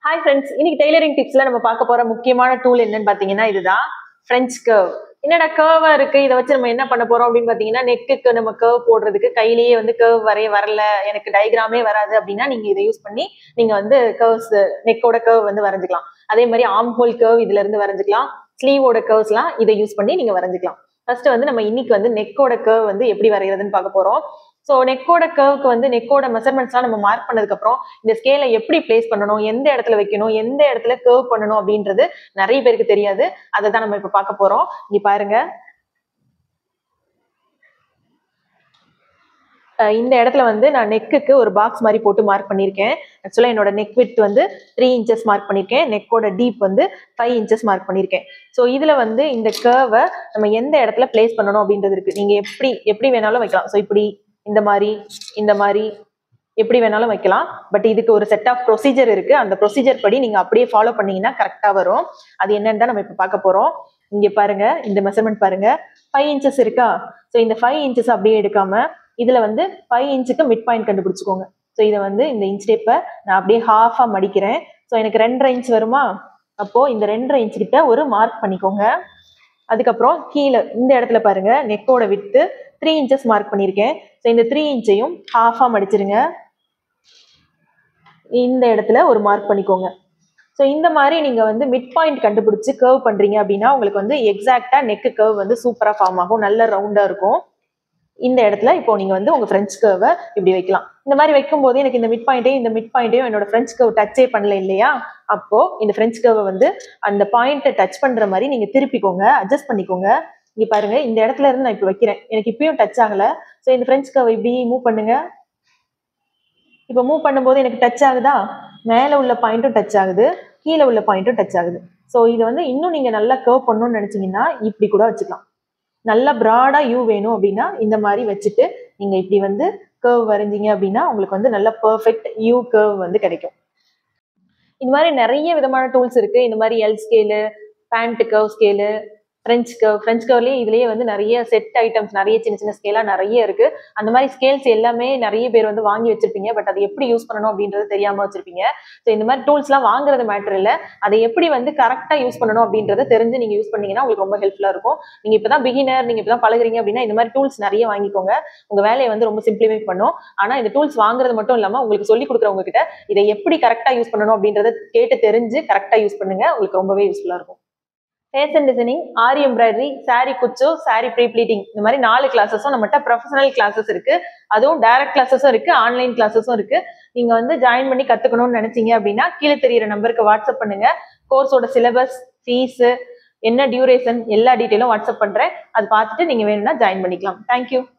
hi friends இன்னைக்கு tailoring டிப்ஸ்ல நம்ம பார்க்க போற முக்கியமான டூல் என்னன்னு பாத்தீங்கன்னா இதுதான் ஃப்ரெஞ்ச் கர்வ் என்னடா கர்வா இருக்கு இதை வச்சு நம்ம என்ன பண்ண போறோம் அப்படின்னு பாத்தீங்கன்னா நெக்குக்கு நம்ம கர்வ் போடுறதுக்கு கையிலேயே வந்து கர்வ் வரைய வரல எனக்கு டயக்ராமே வராது அப்படின்னா நீங்க இதை யூஸ் பண்ணி நீங்க வந்து கர்வ்ஸ் நெக்கோட கர்வ் வந்து வரைஞ்சிக்கலாம் அதே மாதிரி ஆம் ஹோல் கர்வ் இதுல இருந்து வரைஞ்சிக்கலாம் ஸ்லீவோட கர்வ்ஸ்லாம் இதை யூஸ் பண்ணி நீங்க வரைஞ்சிக்கலாம் ஃபர்ஸ்ட் வந்து நம்ம இன்னைக்கு வந்து நெக்கோட கர்வ் வந்து எப்படி வரைகிறதுன்னு பார்க்க போறோம் ஸோ நெக்கோட கர்வுக்கு வந்து நெக்கோட மெஷர்மெண்ட்ஸ்லாம் நம்ம மார்க் பண்ணதுக்கு அப்புறம் இந்த ஸ்கேலை எப்படி பிளேஸ் பண்ணணும் எந்த இடத்துல வைக்கணும் எந்த இடத்துல கர்வ் பண்ணணும் அப்படின்றது நிறைய பேருக்கு தெரியாது அதை தான் நம்ம இப்ப பார்க்க போறோம் இங்க பாருங்க அஹ் இந்த இடத்துல வந்து நான் நெக்குக்கு ஒரு பாக்ஸ் மாதிரி போட்டு மார்க் பண்ணியிருக்கேன் ஆக்சுவலாக என்னோட நெக் வித் வந்து த்ரீ இன்ச்சஸ் மார்க் பண்ணியிருக்கேன் நெக்கோட டீப் வந்து ஃபைவ் இன்ச்சஸ் மார்க் பண்ணியிருக்கேன் ஸோ இதில் வந்து இந்த கர்வை நம்ம எந்த இடத்துல பிளேஸ் பண்ணணும் அப்படின்றது இருக்கு நீங்கள் எப்படி எப்படி வேணாலும் வைக்கலாம் ஸோ இப்படி இந்த மாதிரி இந்த மாதிரி எப்படி வேணாலும் வைக்கலாம் பட் இதுக்கு ஒரு செட் ஆஃப் ப்ரொசீஜர் இருக்கு அந்த ப்ரொசீஜர் படி நீங்க அப்படியே ஃபாலோ பண்ணீங்கன்னா கரெக்டா வரும் அது என்னன்னு தான் நம்ம இப்ப பார்க்க போறோம் இங்க பாருங்க இந்த மெஷர்மெண்ட் பாருங்க ஃபைவ் இன்ச்சஸ் இருக்கா ஸோ இந்த ஃபைவ் இன்ச்சஸ் அப்படியே எடுக்காம இதுல வந்து ஃபைவ் இன்ச்சுக்கு மிட் பாயிண்ட் கண்டுபிடிச்சுக்கோங்க ஸோ இதை வந்து இந்த இன்ச் டேப்பை நான் அப்படியே ஹாஃபா மடிக்கிறேன் ஸோ எனக்கு ரெண்டரை இன்ச் வருமா அப்போ இந்த ரெண்டரை இன்ச் கிட்ட ஒரு மார்க் பண்ணிக்கோங்க அதுக்கப்புறம் கீழே இந்த இடத்துல பாருங்க நெக்கோட விட்டு த்ரீ இன்ச்சஸ் மார்க் பண்ணியிருக்கேன் ஸோ இந்த த்ரீ இன்ச்சையும் ஹாஃபாக மடிச்சிருங்க இந்த இடத்துல ஒரு மார்க் பண்ணிக்கோங்க ஸோ இந்த மாதிரி நீங்க வந்து மிட் பாயிண்ட் கண்டுபிடிச்சு கர்வ் பண்றீங்க அப்படின்னா உங்களுக்கு வந்து எக்ஸாக்டா நெக்கு கர்வ் வந்து சூப்பரா ஃபார்ம் ஆகும் நல்ல ரவுண்டா இருக்கும் இந்த இடத்துல இப்போ நீங்க வந்து உங்க ஃப்ரெஞ்ச் கர்வை இப்படி வைக்கலாம் இந்த மாதிரி வைக்கும் போது எனக்கு இந்த மிட் பாயிண்ட்டையும் இந்த மிட் பாயிண்ட்டையும் என்னோட ஃப்ரெஞ்ச் கர்வ் டச்சே பண்ணல இல்லையா அப்போ இந்த ஃப்ரெஞ்ச் கர்வை வந்து அந்த பாயிண்ட்டை டச் பண்ற மாதிரி நீங்க திருப்பிக்கோங்க அட்ஜஸ்ட் பண்ணிக்கோங்க இங்க பாருங்க இந்த இடத்துல இருந்து நான் இப்ப வைக்கிறேன் எனக்கு இப்பயும் டச் ஆகல ஸோ இந்த ஃப்ரெஞ்ச் கர்வை இப்படி மூவ் பண்ணுங்க இப்போ மூவ் பண்ணும்போது எனக்கு டச் ஆகுதா மேலே உள்ள பாயிண்ட்டும் டச் ஆகுது கீழே உள்ள பாயிண்ட்டும் டச் ஆகுது ஸோ இதை வந்து இன்னும் நீங்க நல்லா கர்வ் பண்ணணும்னு நினைச்சீங்கன்னா இப்படி கூட வச்சுக்கலாம் நல்லா ப்ராடா யூ வேணும் அப்படின்னா இந்த மாதிரி வச்சுட்டு நீங்க இப்படி வந்து கர்வ் வரைஞ்சீங்க அப்படின்னா உங்களுக்கு வந்து நல்ல பர்ஃபெக்ட் யூ கர்வ் வந்து கிடைக்கும் இந்த மாதிரி நிறைய விதமான டூல்ஸ் இருக்கு இந்த மாதிரி L scale pant curve scale French curve French கர்வ்லேயே இதுலேயே வந்து நிறைய செட் ஐட்டம்ஸ் நிறைய சின்ன சின்ன ஸ்கேலாக நிறைய இருக்கு அந்த மாதிரி ஸ்கேல்ஸ் எல்லாமே நிறைய பேர் வந்து வாங்கி வச்சிருப்பீங்க பட் அதை எப்படி யூஸ் பண்ணணும் அப்படின்றது தெரியாம வச்சிருப்பீங்க ஸோ இந்த மாதிரி டூல்ஸ்லாம் வாங்குறது மேட்டர் இல்லை அதை எப்படி வந்து கரெக்டாக யூஸ் பண்ணணும் அப்படின்றத தெரிஞ்சு நீங்க யூஸ் பண்ணீங்கன்னா உங்களுக்கு ரொம்ப ஹெல்ப்ஃபுல்லா இருக்கும் நீங்க இப்பதான் பிகினர் நீங்க இப்பதான் பழகுறீங்க அப்படின்னா இந்த மாதிரி டூல்ஸ் நிறைய வாங்கிக்கோங்க உங்க வேலையை வந்து ரொம்ப சிம்பிளிஃபை பண்ணும் ஆனா இந்த டூல்ஸ் வாங்குறது மட்டும் இல்லாம உங்களுக்கு சொல்லி கொடுக்குறவங்க கிட்ட இதை எப்படி கரெக்டா யூஸ் பண்ணணும் அப்படின்றத கேட்டு தெரிஞ்சு கரெக்டா யூஸ் பண்ணுங்க உங்களுக்கு ரொம்பவே யூஸ்ஃபுல்லா இருக்கும் fashion designing aari embroidery sari kuchu sari pre pleating இந்த மாதிரி நாலு கிளாஸஸும் நம்மகிட்ட ப்ரொஃபஷனல் கிளாஸஸ் இருக்கு அதுவும் டைரக்ட் கிளாஸஸும் இருக்கு ஆன்லைன் கிளாஸஸும் இருக்கு நீங்க வந்து ஜாயின் பண்ணி கத்துக்கணும்னு நினைச்சீங்க அப்படின்னா கீழே தெரியிற நம்பருக்கு வாட்ஸ்அப் பண்ணுங்க கோர்ஸோட சிலபஸ் ஃபீஸ் என்ன டியூரேஷன் எல்லா டீட்டெயிலும் வாட்ஸ்அப் பண்றேன் அது பார்த்துட்டு நீங்க வேணும்னா ஜாயின் பண்ணிக்கலாம் தேங்க்யூ